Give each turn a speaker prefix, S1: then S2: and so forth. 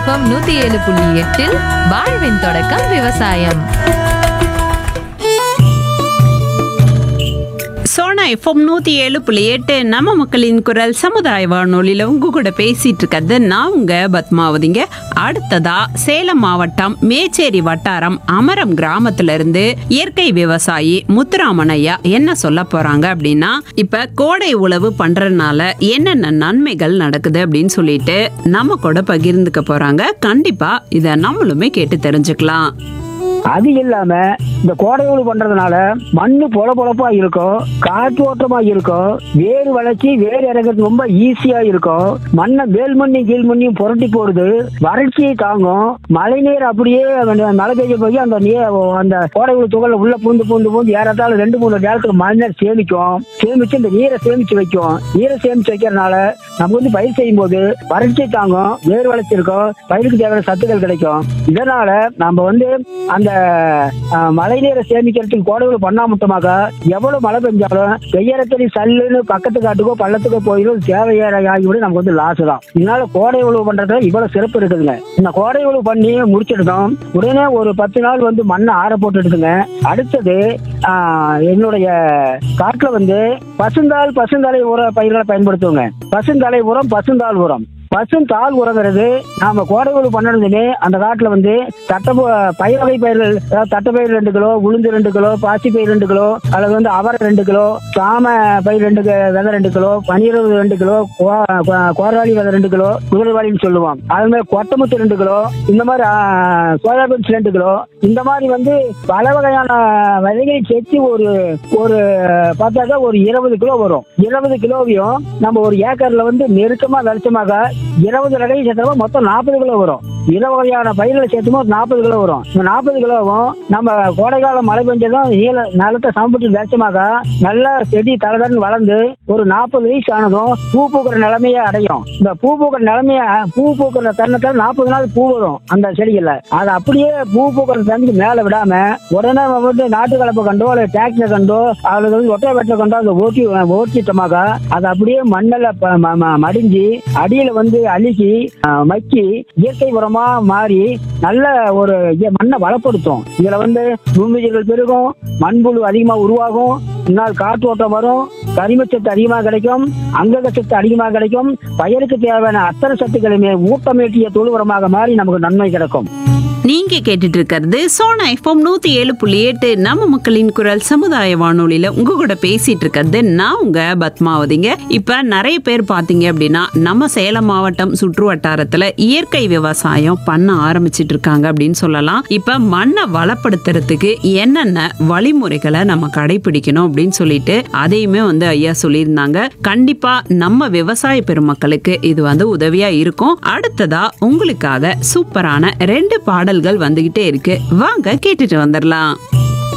S1: FM நூத்தி ஏழு புள்ளி எட்டில் வாழ்வின் தொடக்கம் விவசாயம்
S2: சோனா எஃப்எம் நூத்தி ஏழு புள்ளி எட்டு நம்ம மக்களின் குரல் சமுதாய வானொலியில உங்க கூட பேசிட்டு இருக்கிறது நான் உங்க பத்மாவதிங்க அடுத்ததா சேலம் மாவட்டம் மேச்சேரி வட்டாரம் அமரம் கிராமத்துல இருந்து இயற்கை விவசாயி முத்துராமன் ஐயா என்ன சொல்ல போறாங்க அப்படின்னா இப்ப கோடை உழவு பண்றதுனால என்னென்ன நன்மைகள் நடக்குது அப்படின்னு சொல்லிட்டு நம்ம கூட பகிர்ந்துக்க போறாங்க கண்டிப்பா இத நம்மளுமே கேட்டு தெரிஞ்சுக்கலாம்
S3: அது இல்லாம இந்த கோடை உழவு பண்றதுனால மண்ணு பொல பொலப்பா இருக்கும் காற்று ஓட்டமா இருக்கும் வேர் வளர்ச்சி வேர் இறங்குறது ரொம்ப ஈஸியா இருக்கும் மண்ணை மேல் மண்ணையும் கீழ் மண்ணையும் புரட்டி போடுது வறட்சியை தாங்கும் மழை நீர் அப்படியே அந்த மழை பெய்ய போய் அந்த நீர் அந்த கோடை உழவு துகள்ல உள்ள பூந்து பூந்து பூந்து ஏறத்தாழ ரெண்டு மூணு நேரத்துக்கு மழை நீர் சேமிக்கும் சேமிச்சு இந்த நீரை சேமிச்சு வைக்கும் நீரை சேமிச்சு வைக்கிறதுனால நம்ம வந்து பயிர் செய்யும் போது வறட்சியை தாங்கும் வேர் வளர்ச்சி இருக்கும் பயிருக்கு தேவையான சத்துக்கள் கிடைக்கும் இதனால நம்ம வந்து அந்த அஹ், மழை நீரை சேமிக்கிறதுக்கு கோடைகள் பண்ணா மட்டுமாக எவ்வளவு மழை பெஞ்சாலும் வெய்யறத்தடி சல்லுன்னு பக்கத்து காட்டுக்கோ பள்ளத்துக்கோ போயிடும் தேவையான ஆகிவிட நமக்கு வந்து லாஸ் தான் இதனால கோடை உழவு பண்றதுல இவ்வளவு சிறப்பு இருக்குதுங்க இந்த கோடை உழவு பண்ணி முடிச்சிருக்கோம் உடனே ஒரு பத்து நாள் வந்து மண்ணை ஆற போட்டுடுதுங்க அடுத்தது ஆஹ், என்னுடைய காட்டுல வந்து பசுந்தாள் பசுந்தலை உர பயிர்களை பயன்படுத்துவோங்க பசுந்தலை உரம் பசுந்தாள் உரம் பசுந்தாள் உரங்கிறது நாம கோடை உழவு பண்ணதுமே அந்த காட்டுல வந்து தட்டை பயிர் வகை பயிர்கள் அதாவது தட்டைப்பயிர் ரெண்டு கிலோ உளுந்து ரெண்டு கிலோ பாசி பயிர் ரெண்டு கிலோ அல்லது வந்து அவரை ரெண்டு கிலோ சாம பயிர் ரெண்டு கி- விதை ரெண்டு கிலோ பனீரவு ரெண்டு கிலோ கோ- கோ- கோராளி விதை ரெண்டு கிலோ குதிரைவாளின்னு சொல்லுவோம் அது மாதிரி கொட்டமுத்து ரெண்டு கிலோ இந்த மாதிரி ஆ, சோயாபீன்ஸ் ரெண்டு கிலோ இந்த மாதிரி வந்து பல வகையான விதைகளை சேர்த்து ஒரு ஒரு பார்த்தாக்கா ஒரு இருபது கிலோ வரும் இருபது கிலோவையும் நம்ம ஒரு ஏக்கர்ல வந்து நெருக்கமா வெளிச்சமாக இருபது ரகையும் சேர்த்தா மொத்தம் நாற்பது கிலோ வரும் இரு வகையான பயிர்களை சேர்த்துமோ நாற்பது கிலோ வரும் இந்த நாற்பது கிலோவும் நம்ம கோடைக்காலம் மழை பெஞ்சதும் நீல நிலத்தை சமப்பட்டு வெளிச்சமாக நல்லா செடி தளதன்னு வளர்ந்து ஒரு நாற்பது வயசு ஆனதும் பூ பூக்கிற நிலைமையை அடையும் இந்த பூ பூக்கிற நிலைமைய பூ பூக்கிற தருணத்தில் நாற்பது நாள் பூ வரும் அந்த செடிகள்ல அது அப்படியே பூ பூக்கிற தண்ணிக்கு மேல விடாம உடனே வந்து நாட்டு கலப்பை கண்டோ அல்லது டிராக்டர் கண்டோ அல்லது வந்து ஒட்டை வெட்டை கண்டோ அதை ஓட்டி ஓட்டிட்டோமாக்க அது அப்படியே மண்ணில் ப- ம- ம- மடிஞ்சு அடியில வந்து அழுகி அஹ், மக்கி இயற்கை உரமா மாறி நல்ல ஒரு இய- மண்ணை வளப்படுத்தும் இதுல வந்து நுண்ணுயிர்கள் பெருகும் மண்புழு அதிகமா உருவாகும் இன்னொரு காற்று ஓட்டம் வரும் கரிமச்சத்து அதிகமாக கிடைக்கும் அங்கக சத்து அதிகமாக கிடைக்கும் பயிருக்கு தேவையான அத்தனை சத்துக்களுமே ஊட்டமேற்றிய தொழு உரமாக மாறி நமக்கு நன்மை கிடைக்கும்
S2: நீங்க கேட்டுட்டு இருக்கிறது சோனா எஃப்எம் நூத்தி ஏழு புள்ளி எட்டு நம்ம மக்களின் குரல் சமுதாய வானொலியில உங்க கூட பேசிட்டு இருக்கிறது நான் உங்க பத்மாவதிங்க இப்ப நிறைய பேர் பாத்தீங்க அப்படின்னா நம்ம சேலம் மாவட்டம் சுற்று வட்டாரத்துல இயற்கை விவசாயம் பண்ண ஆரம்பிச்சிட்டு இருக்காங்க அப்படின்னு சொல்லலாம் இப்ப மண்ணை வளப்படுத்துறதுக்கு என்னென்ன வழிமுறைகளை நம்ம கடைபிடிக்கணும் அப்படின்னு சொல்லிட்டு அதையுமே வந்து ஐயா சொல்லியிருந்தாங்க கண்டிப்பா நம்ம விவசாய பெருமக்களுக்கு இது வந்து உதவியா இருக்கும் அடுத்ததா உங்களுக்காக சூப்பரான ரெண்டு பாடல்கள் வந்துகிட்டே இருக்கு வாங்க கேட்டுட்டு வந்துடலாம்